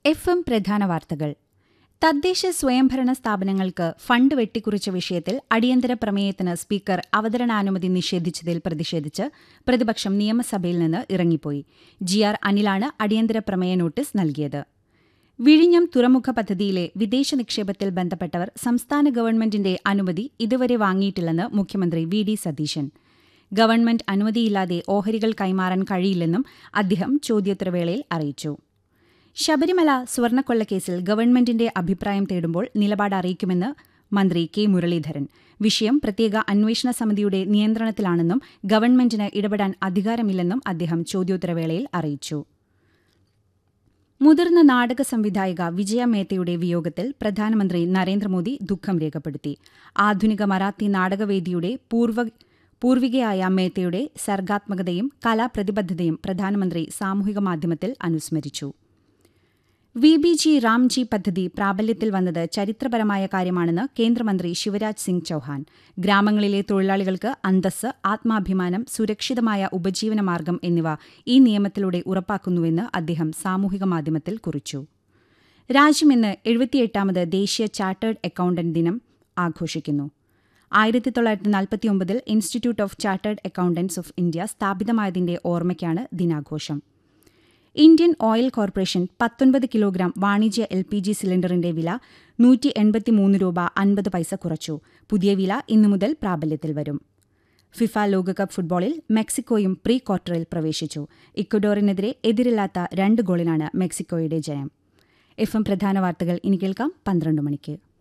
F M പ്രധാന വാർത്തകൾ തദ്ദേശ സ്വയംഭരണ സ്ഥാപനങ്ങൾക്ക് ഫണ്ട് വെട്ടിക്കുറിച്ച വിഷയത്തിൽ അടിയന്തര പ്രമേയത്തിന് സ്പീക്കർ അവതരണാനുമതി നിഷേധിച്ചതിൽ പ്രതിഷേധിച്ച് പ്രതിപക്ഷം നിയമസഭയിൽ നിന്ന് ഇറങ്ങിപ്പോയി ജി ആർ അനിലാണ് അടിയന്തര പ്രമേയ നോട്ടീസ് നൽകിയത് വിഴിഞ്ഞം തുറമുഖ പദ്ധതിയിലെ വിദേശ നിക്ഷേപത്തിൽ ബന്ധപ്പെട്ടവർ സംസ്ഥാന ഗവൺമെന്റിന്റെ അനുമതി ഇതുവരെ വാങ്ങിയിട്ടില്ലെന്ന് മുഖ്യമന്ത്രി വി ഡി സതീശൻ ഗവൺമെന്റ് അനുമതിയില്ലാതെ ഓഹരികൾ കൈമാറാൻ കഴിയില്ലെന്നും അദ്ദേഹം ചോദ്യോത്തരവേളയിൽ അറിയിച്ചു ശബരിമല സ്വർണ്ണക്കൊള്ളക്കേസിൽ ഗവൺമെന്റിന്റെ അഭിപ്രായം തേടുമ്പോൾ നിലപാട് അറിയിക്കുമെന്ന് മന്ത്രി കെ മുരളീധരൻ വിഷയം പ്രത്യേക അന്വേഷണ സമിതിയുടെ നിയന്ത്രണത്തിലാണെന്നും ഗവൺമെന്റിന് ഇടപെടാൻ അധികാരമില്ലെന്നും അദ്ദേഹം ചോദ്യോത്തരവേളയിൽ അറിയിച്ചു മുതിർന്ന നാടക സംവിധായിക വിജയ മേത്തയുടെ വിയോഗത്തിൽ പ്രധാനമന്ത്രി നരേന്ദ്രമോദി ദുഃഖം രേഖപ്പെടുത്തി ആധുനിക മറാത്തി നാടകവേദിയുടെ പൂർവ പൂർവികയായ മേത്തയുടെ സർഗാത്മകതയും കലാപ്രതിബദ്ധതയും പ്രധാനമന്ത്രി സാമൂഹിക മാധ്യമത്തിൽ അനുസ്മരിച്ചു വി ബി ജി റാംജി പദ്ധതി പ്രാബല്യത്തിൽ വന്നത് ചരിത്രപരമായ കാര്യമാണെന്ന് കേന്ദ്രമന്ത്രി ശിവരാജ് സിംഗ് ചൌഹാൻ ഗ്രാമങ്ങളിലെ തൊഴിലാളികൾക്ക് അന്തസ് ആത്മാഭിമാനം സുരക്ഷിതമായ ഉപജീവനമാർഗം എന്നിവ ഈ നിയമത്തിലൂടെ ഉറപ്പാക്കുന്നുവെന്ന് അദ്ദേഹം സാമൂഹിക മാധ്യമത്തിൽ കുറിച്ചു രാജ്യം ഇന്ന് എഴുപത്തിയെട്ടാമത് ദേശീയ ചാർട്ടേഡ് അക്കൌണ്ടന്റ് ദിനം ആഘോഷിക്കുന്നു ആയിരത്തി തൊള്ളായിരത്തി നാൽപ്പത്തിയൊമ്പതിൽ institute of chartered accountants of India സ്ഥാപിതമായതിന്റെ ഓർമ്മയ്ക്കാണ് ദിനാഘോഷം ഇന്ത്യൻ ഓയിൽ കോർപ്പറേഷൻ പത്തൊൻപത് കിലോഗ്രാം വാണിജ്യ എൽ പി ജി സിലിണ്ടറിന്റെ വില നൂറ്റി എൺപത്തിമൂന്ന് രൂപ അൻപത് പൈസ കുറച്ചു പുതിയ വില ഇന്നു മുതൽ പ്രാബല്യത്തിൽ വരും ഫിഫ ലോകകപ്പ് ഫുട്ബോളിൽ മെക്സിക്കോയും പ്രീ ക്വാർട്ടറിൽ പ്രവേശിച്ചു ഇക്വഡോറിനെതിരെ എതിരില്ലാത്ത രണ്ട് ഗോളിനാണ് മെക്സിക്കോയുടെ ജയം എഫ് എം പ്രധാന വാർത്തകൾ ഇനി കേൾക്കാം പന്ത്രണ്ട് മണിക്ക്